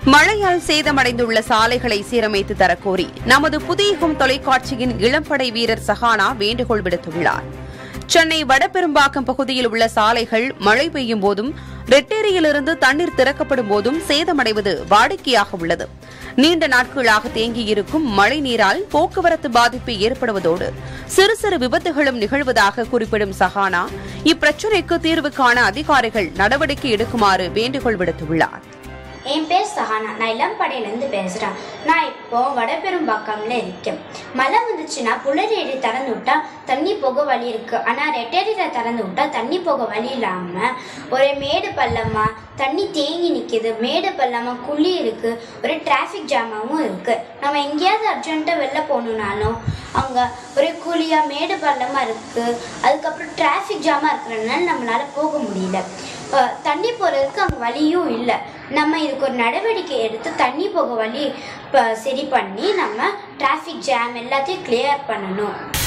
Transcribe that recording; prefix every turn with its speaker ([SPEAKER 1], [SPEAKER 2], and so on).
[SPEAKER 1] மழையால் சேதமடைந்துள்ள சாலைகளை சீரமைத்து தரக்கோரி நமது புதியகம் தொலைக்காட்சியின் இளம்படை வீரர் சஹானா வேண்டுகோள் விடுத்துள்ளார் சென்னை வடபெரும்பாக்கம் பகுதியில் உள்ள சாலைகள் மழை பெய்யும் போதும் ரெட்டேரியிலிருந்து தண்ணீர் திறக்கப்படும் போதும் சேதமடைவது வாடிக்கையாக உள்ளது நீண்ட நாட்களாக தேங்கியிருக்கும் மழை நீரால் போக்குவரத்து பாதிப்பு ஏற்படுவதோடு சிறு சிறு விபத்துகளும் நிகழ்வதாக குறிப்பிடும் சஹானா இப்பிரச்சினைக்கு தீர்வு காண அதிகாரிகள் நடவடிக்கை எடுக்குமாறு வேண்டுகோள் விடுத்துள்ளார்
[SPEAKER 2] என் பேர் சஹானா நான் இளம்படையிலேருந்து பேசுகிறேன் நான் இப்போ வடபெரும்பாக்கம்ல இருக்கேன் மழை வந்துச்சுன்னா புலரேரி திறந்து விட்டா தண்ணி போக வழி இருக்கு ஆனால் ரெட்டேரியில் திறந்து விட்டா தண்ணி போக வழி இல்லாமல் ஒரே மேடு பள்ளமா தண்ணி தேங்கி நிற்கிது மேடு பள்ளமா குழி இருக்கு ஒரு டிராஃபிக் ஜாமாவும் இருக்கு நம்ம எங்கேயாவது அர்ஜென்ட்டாக வெளில போகணுன்னாலும் அங்கே ஒரே குழியாக மேடு பள்ளமாக இருக்கு அதுக்கப்புறம் டிராஃபிக் ஜாமாக இருக்கிறதுனால நம்மளால போக முடியல அஹ் தண்ணி போகிறதுக்கு அங்கே வழியும் இல்லை நம்ம இதுக்கு ஒரு நடவடிக்கை எடுத்து தண்ணி போக வழி ப- சரி பண்ணி நம்ம டிராஃபிக் ஜாம் எல்லாத்தையும் கிளியர் பண்ணணும்